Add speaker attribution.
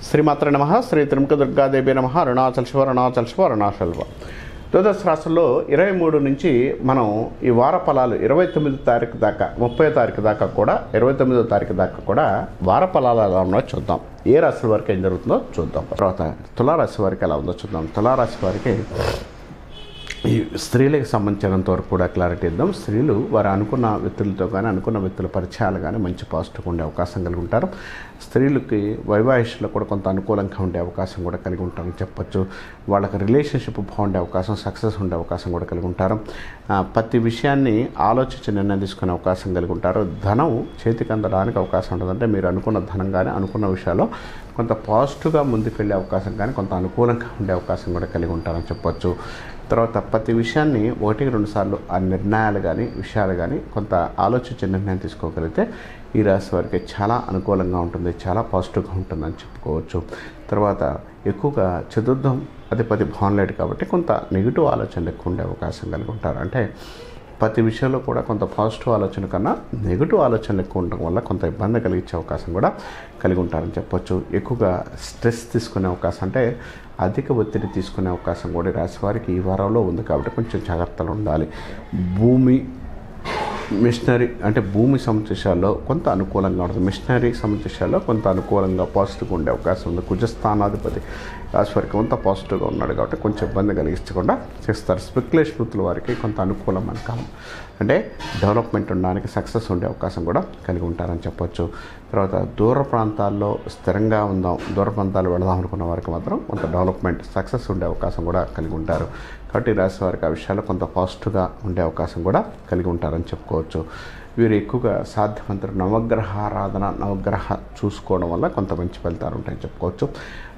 Speaker 1: శ్రీమాత్ర నమ శ్రీ త్రిముఖ దుర్గాదేవి నమ అరుణాచల్ శివ అరుణాచల్ శివ అరుణాచల్ శివ ద్వాదశ రాశుల్లో ఇరవై మూడు నుంచి మనం ఈ వార ఫలాలు ఇరవై తొమ్మిదో తారీఖు దాకా ముప్పై తారీఖు దాకా కూడా ఇరవై తొమ్మిదో తారీఖు దాకా కూడా వార ఫలాలు ఎలా ఉన్నాయో చూద్దాం ఏ రాశి వారికి ఏం జరుగుతుందో చూద్దాం తర్వాత తులారాశి వారికి ఎలా ఉందో చూద్దాం తులారాశి వారికి ఈ స్త్రీలకు సంబంధించినంత వరకు కూడా క్లారిటీ ఇద్దాం స్త్రీలు వారు అనుకున్న వ్యక్తులతో కానీ అనుకున్న వ్యక్తుల పరిచయాలు కానీ మంచి పాజిటివ్గా ఉండే అవకాశం కలిగి ఉంటారు స్త్రీలకి వైవాహిషలో కూడా కొంత అనుకూలంగా ఉండే అవకాశం కూడా కలిగి ఉంటారని చెప్పొచ్చు వాళ్ళకి రిలేషన్షిప్ బాగుండే అవకాశం సక్సెస్ ఉండే అవకాశం కూడా కలిగి ఉంటారు ఆ, ప్రతి విషయాన్ని ఆలోచించి నిర్ణయం తీసుకునే అవకాశం కలిగి ఉంటారు ధనం చేతికి అందడానికి అవకాశం ఉంటుంది అంటే మీరు అనుకున్న ధనం కానీ అనుకున్న విషయాల్లో కొంత పాజిటివ్గా ముందుకెళ్ళే అవకాశం కానీ కొంత అనుకూలంగా ఉండే అవకాశం కూడా కలిగి ఉంటారని చెప్పొచ్చు తర్వాత ప్రతి విషయాన్ని ఒకటికి రెండు సార్లు ఆ నిర్ణయాలు కానీ విషయాలు కానీ కొంత ఆలోచించి నిర్ణయం తీసుకోగలిగితే ఈ రాశి వారికి చాలా అనుకూలంగా ఉంటుంది చాలా పాజిటివ్గా ఉంటుందని చెప్పుకోవచ్చు తర్వాత ఎక్కువగా చతుర్థం అధిపతి భావనలేడు కాబట్టి కొంత నెగిటివ్ ఆలోచనలు ఎక్కువ ఉండే అవకాశం కలిగి ఉంటారు అంటే ప్రతి విషయంలో కూడా కొంత పాజిటివ్ ఆలోచన కన్నా నెగిటివ్ ఆలోచనలు ఎక్కువ ఉండడం వల్ల కొంత ఇబ్బంది కలిగించే అవకాశం కూడా కలిగి ఉంటారని చెప్పొచ్చు ఎక్కువగా స్ట్రెస్ తీసుకునే అవకాశం అంటే అధిక ఒత్తిడి తీసుకునే అవకాశం కూడా ఈ రాశి వారికి ఈ వారంలో ఉంది కాబట్టి కొంచెం జాగ్రత్తలు ఉండాలి భూమి మిషనరీ అంటే భూమి సముద్రశాల్లో కొంత అనుకూలంగా ఉంటుంది మిషనరీ సముద్రశాల్లో కొంత అనుకూలంగా పాజిటివ్గా ఉండే అవకాశం ఉంది కుజస్థానాధిపతి రాశివారికి కొంత పాజిటివ్గా ఉన్నాడు కాబట్టి కొంచెం ఇబ్బంది కలిగించకుండా చేస్తారు స్పెక్యులేషన్ వృత్తుల వారికి కొంత అనుకూలమైన కాలం అంటే డెవలప్మెంట్ ఉండడానికి సక్సెస్ ఉండే అవకాశం కూడా కలిగి ఉంటారని చెప్పొచ్చు తర్వాత దూర ప్రాంతాల్లో స్థిరంగా ఉందాం దూర ప్రాంతాలు వెళదాం అనుకున్న వారికి మాత్రం కొంత డెవలప్మెంట్ సక్సెస్ ఉండే అవకాశం కూడా కలిగి ఉంటారు కాబట్టి ఈ రాశి వారికి ఆ విషయాల్లో కొంత పాజిటివ్గా ఉండే అవకాశం కూడా కలిగి ఉంటారని చెప్పుకోవచ్చు వీరు ఎక్కువగా సాధ్యమంత నవగ్రహ ఆరాధన నవగ్రహ చూసుకోవడం వల్ల కొంత మంచి ఫలితాలు ఉంటాయని చెప్పుకోవచ్చు